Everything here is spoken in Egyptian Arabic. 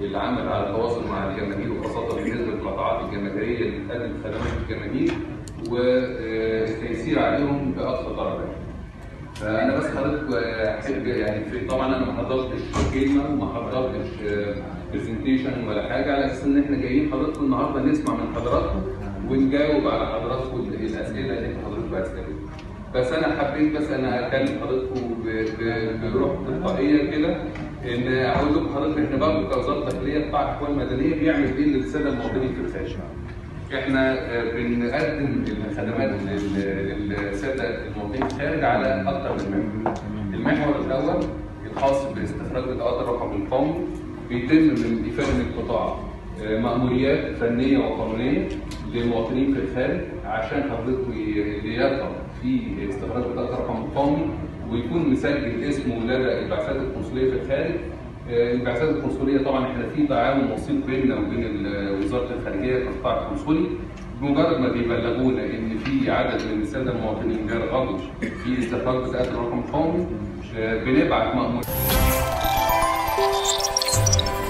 العمل على التواصل مع الجماهير وخاصه بالنسبه للقطاعات الجماهيريه اللي بتقدم خدمات الجماهير والتيسير عليهم باقصى درجه. فانا بس حضرتك احب يعني في طبعا انا ما حضرتش كلمه وما حضرتش برزنتيشن ولا حاجه على اساس ان احنا جايين حضراتكم النهارده نسمع من حضراتكم ونجاوب على حضراتكم الاسئله اللي انتوا حضراتكم هتسالوها. بس انا حبيت بس انا اكلم حضراتكم ب- ب- بروح تلقائيه كده ان اقول لكم حضرتك احنا برضه كوزاره داخليه قطاع احوال مدنيه بيعمل ايه للساده المواطنين في الخارج. احنا آه، بنقدم الخدمات لل- للساده المواطنين في الخارج على اكثر من محور. المحور الاول الخاص باستخراج بطاقات الرقم القومي بيتم من إفادة القطاع آه، مأموريات فنية وقانونية للمواطنين في الخارج عشان حضرتك يرغب في استخراج بطاقة الرقم القومي ويكون مسجل اسمه لدى البعثات القنصلية في الخارج آه، البعثات القنصلية طبعا احنا في تعاون وسيط بيننا وبين ال- وزارة الخارجية كقطاع قنصلي بمجرد ما بيبلغونا ان في عدد من الساده المواطنين بيرغبوا في استخراج بطاقات الرقم القومي آه، بنبعت مأمور